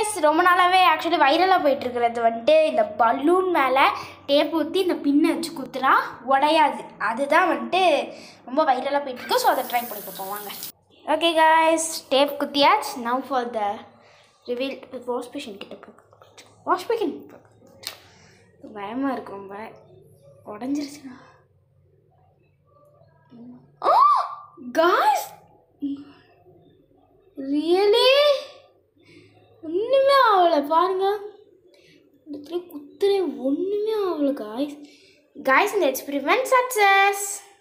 guys ரொம்ப நாளாகவே actually வைரலாக போயிட்டுருக்கிறது வந்துட்டு இந்த பலூன் மேலே டேப் ஊற்றி இந்த பின்னை வச்சு குத்துனா உடையாது அதுதான் வந்துட்டு ரொம்ப வைரலாக போயிட்டுருக்கு ஸோ அதை ட்ரை பண்ணி பார்ப்போம் வாங்க ஓகே காய்ஸ் டேப் குத்தியாச்சு now for the reveal wash basin கிட்ட போய் வாஷ் பேஷன் பயமாக இருக்கு ரொம்ப உடஞ்சிருச்சுண்ணா காய்ஸ் ரியலி ஒன்றுமே ஆகலை பாருங்க இடத்துல குத்துறே ஒன்றுமே ஆகலை காய்ஸ் காய்ஸ் இந்த எக்ஸ்பெரிமெண்ட் சக்ஸஸ்